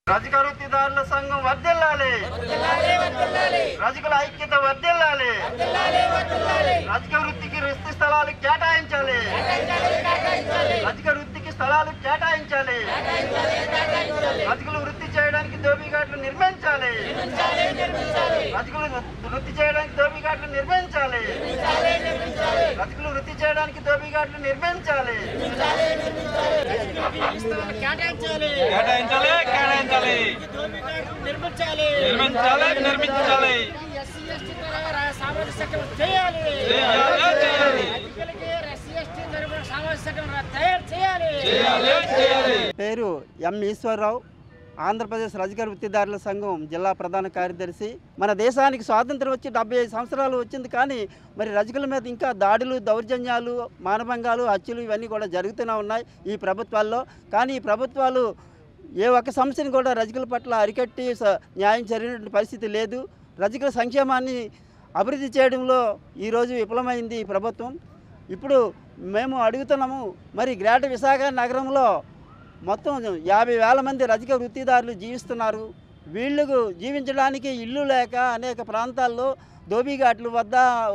రజక వృత్తిదారుల సంఘం వర్దిల్లాలి రజకుల ఐక్యత వర్దిల్లాలి రజక వృత్తికి వృత్తి స్థలాలు కేటాయించాలి రజక వృత్తికి స్థలాలు కేటాయించాలి రజకులు వృత్తి చేయడానికి దోబిఘాట్లు నిర్మించాలి రజకులు వృత్తి చేయడానికి దోబిఘాట్లు నిర్మించాలి రజకులు వృత్తి చేయడానికి దోబిఘాట్లు నిర్మించాలి కేటాయించాలి కేటాయించాలి కేటాయించాలి నిర్మించాలి నిర్మించాలి నిర్మించాలి ఎస్సీ ఎస్టీ ద్వారా సామాజిక చట్టం చేయాలి చేయాలి చేయాలి ఎన్నికలకి ఎస్సీ ఎస్టీ తరపున సామాజిక చట్టం తయారు చేయాలి చేయాలి చేయాలి పేరు ఎం ఈశ్వరరావు ఆంధ్రప్రదేశ్ రజక వృత్తిదారుల సంఘం జిల్లా ప్రధాన కార్యదర్శి మన దేశానికి స్వాతంత్రం వచ్చి డెబ్బై ఐదు సంవత్సరాలు వచ్చింది కానీ మరి రజకుల మీద ఇంకా దాడులు దౌర్జన్యాలు మానభంగాలు హత్యలు ఇవన్నీ కూడా జరుగుతూనే ఉన్నాయి ఈ ప్రభుత్వాల్లో కానీ ఈ ప్రభుత్వాలు ఏ ఒక్క సమస్యను కూడా రజకుల పట్ల అరికట్టి స- న్యాయం జరిగినటువంటి పరిస్థితి లేదు రజకుల సంక్షేమాన్ని అభివృద్ధి చేయడంలో ఈరోజు విఫలమైంది ఈ ప్రభుత్వం ఇప్పుడు మేము అడుగుతున్నాము మరి గ్రేటర్ విశాఖ నగరంలో మొత్తం యాభై వేల మంది రజక వృత్తిదారులు జీవిస్తున్నారు వీళ్ళకు జీవించడానికి ఇల్లు లేక అనేక ప్రాంతాల్లో దోబిఘాట్ల వద్ద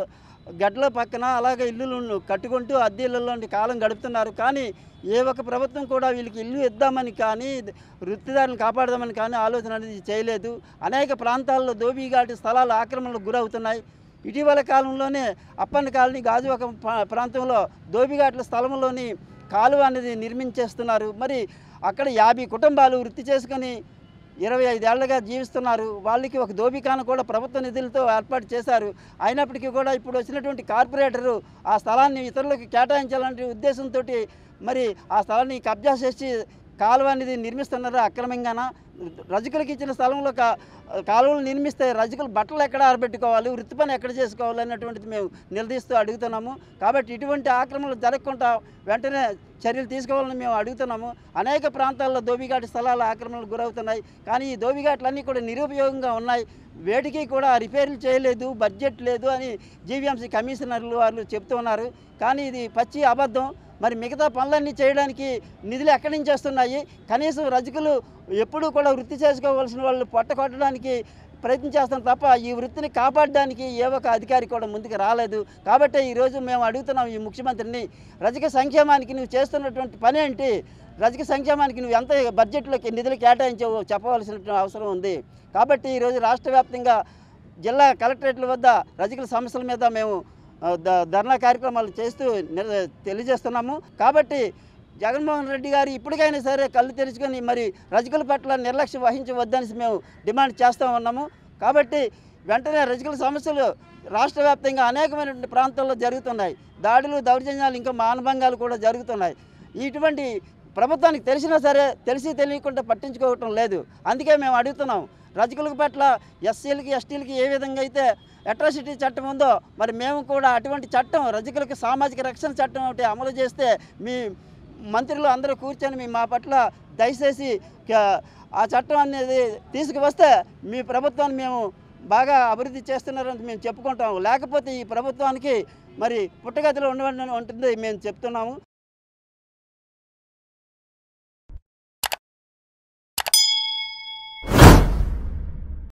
గడ్ల పక్కన అలాగే ఇల్లులు కట్టుకుంటూ అద్దెలలో కాలం గడుపుతున్నారు కానీ ఏ ఒక్క ప్రభుత్వం కూడా వీళ్ళకి ఇల్లు ఇద్దామని కానీ వృత్తిదారులను కాపాడదామని కానీ ఆలోచన అనేది చేయలేదు అనేక ప్రాంతాల్లో దోబిఘాటు స్థలాలు ఆక్రమణలకు గురవుతున్నాయి ఇటీవల కాలంలోనే అప్పన్న కాలనీ గాజువాక ప్రా- ప్రాంతంలో దోబిఘాట్ల స్థలంలోని కాలువ అనేది నిర్మించేస్తున్నారు మరి అక్కడ యాభై కుటుంబాలు వృత్తి చేసుకొని ఇరవై ఐదేళ్లుగా జీవిస్తున్నారు వాళ్ళకి ఒక దోబికాను కూడా ప్రభుత్వ నిధులతో ఏర్పాటు చేశారు అయినప్పటికీ కూడా ఇప్పుడు వచ్చినటువంటి కార్పొరేటరు ఆ స్థలాన్ని ఇతరులకు కేటాయించాలనే ఉద్దేశంతో మరి ఆ స్థలాన్ని కబ్జా చేసి కాలువ అనేది నిర్మిస్తున్నారు అక్రమంగాన రజకులకు ఇచ్చిన స్థలంలో కా కాలువలు నిర్మిస్తే రజకులు బట్టలు ఎక్కడ ఆరబెట్టుకోవాలి వృత్తి పని ఎక్కడ చేసుకోవాలి అన్నటువంటిది మేము నిలదీస్తూ అడుగుతున్నాము కాబట్టి ఇటువంటి ఆక్రమణలు జరగకుండా వెంటనే చర్యలు తీసుకోవాలని మేము అడుగుతున్నాము అనేక ప్రాంతాల్లో దోబిఘాటి స్థలాలు ఆక్రమణలకు గురవుతున్నాయి కానీ ఈ దోబిఘాట్లన్నీ కూడా నిరుపయోగంగా ఉన్నాయి వేటికి కూడా రిపేర్లు చేయలేదు బడ్జెట్ లేదు అని జీవీఎంసీ కమిషనర్లు వాళ్ళు చెప్తూ ఉన్నారు కానీ ఇది పచ్చి అబద్ధం మరి మిగతా పనులన్నీ చేయడానికి నిధులు ఎక్కడి నుంచి వస్తున్నాయి కనీసం రజకులు ఎప్పుడూ కూడా వృత్తి చేసుకోవాల్సిన వాళ్ళు పొట్ట కొట్టడానికి ప్రయత్నం చేస్తాం తప్ప ఈ వృత్తిని కాపాడడానికి ఏ ఒక్క అధికారి కూడా ముందుకు రాలేదు కాబట్టి ఈరోజు మేము అడుగుతున్నాం ఈ ముఖ్యమంత్రిని రజక సంక్షేమానికి నువ్వు చేస్తున్నటువంటి పని ఏంటి రజక సంక్షేమానికి నువ్వు ఎంత బడ్జెట్లోకి నిధులు కేటాయించావో చెప్పవలసిన అవసరం ఉంది కాబట్టి ఈరోజు రాష్ట్ర వ్యాప్తంగా జిల్లా కలెక్టరేట్ల వద్ద రజకుల సమస్యల మీద మేము ఆ, ద- ధర్నా కార్యక్రమాలు చేస్తూ నిర- తెలియజేస్తున్నాము కాబట్టి జగన్మోహన్ రెడ్డి గారు ఇప్పటికైనా సరే కళ్ళు తెరుచుకొని మరి రజకుల పట్ల నిర్లక్ష్యం వహించవద్దని మేము డిమాండ్ చేస్తూ ఉన్నాము కాబట్టి వెంటనే రజకుల సమస్యలు రాష్ట్ర వ్యాప్తంగా అనేకమైనటువంటి ప్రాంతాల్లో జరుగుతున్నాయి దాడులు దౌర్జన్యాలు ఇంకా మానభంగాలు కూడా జరుగుతున్నాయి ఇటువంటి ప్రభుత్వానికి తెలిసినా సరే తెలిసి తెలియకుండా పట్టించుకోవటం లేదు అందుకే మేము అడుగుతున్నాం రజకుల పట్ల ఎస్సీలకి ఎస్టీలకి ఏ విధంగా అయితే అట్రాసిటీ చట్టం ఉందో మరి మేము కూడా అటువంటి చట్టం రజకులకు సామాజిక రక్షణ చట్టం ఒకటి అమలు చేస్తే మీ మంత్రులు అందరూ కూర్చొని మీ మా పట్ల దయచేసి క- ఆ చట్టం అనేది తీసుకువస్తే మీ ప్రభుత్వాన్ని మేము బాగా అభివృద్ధి చేస్తున్నారని మేము చెప్పుకుంటాము లేకపోతే ఈ ప్రభుత్వానికి మరి పుట్టగతిలో ఉండవని ఉంటుంది మేము చెప్తున్నాము